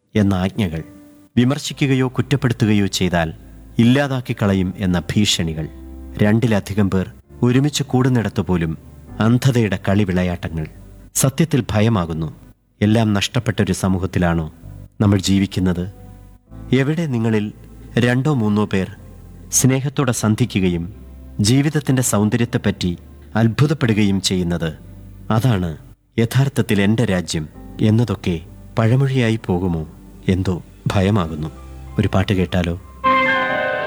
എന്ന ആജ്ഞകൾ വിമർശിക്കുകയോ കുറ്റപ്പെടുത്തുകയോ ചെയ്താൽ ഇല്ലാതാക്കി കളയും എന്ന ഭീഷണികൾ രണ്ടിലധികം പേർ ഒരുമിച്ച് കൂടുന്നിടത്തു പോലും അന്ധതയുടെ കളി വിളയാട്ടങ്ങൾ സത്യത്തിൽ ഭയമാകുന്നു എല്ലാം നഷ്ടപ്പെട്ടൊരു സമൂഹത്തിലാണോ നമ്മൾ ജീവിക്കുന്നത് എവിടെ നിങ്ങളിൽ രണ്ടോ മൂന്നോ പേർ സ്നേഹത്തോടെ സന്ധിക്കുകയും ജീവിതത്തിന്റെ സൗന്ദര്യത്തെപ്പറ്റി അത്ഭുതപ്പെടുകയും ചെയ്യുന്നത് അതാണ് യഥാർത്ഥത്തിൽ എൻ്റെ രാജ്യം എന്നതൊക്കെ പഴമൊഴിയായി പോകുമോ എന്തോ ഭയമാകുന്നു ഒരു പാട്ട് കേട്ടാലോ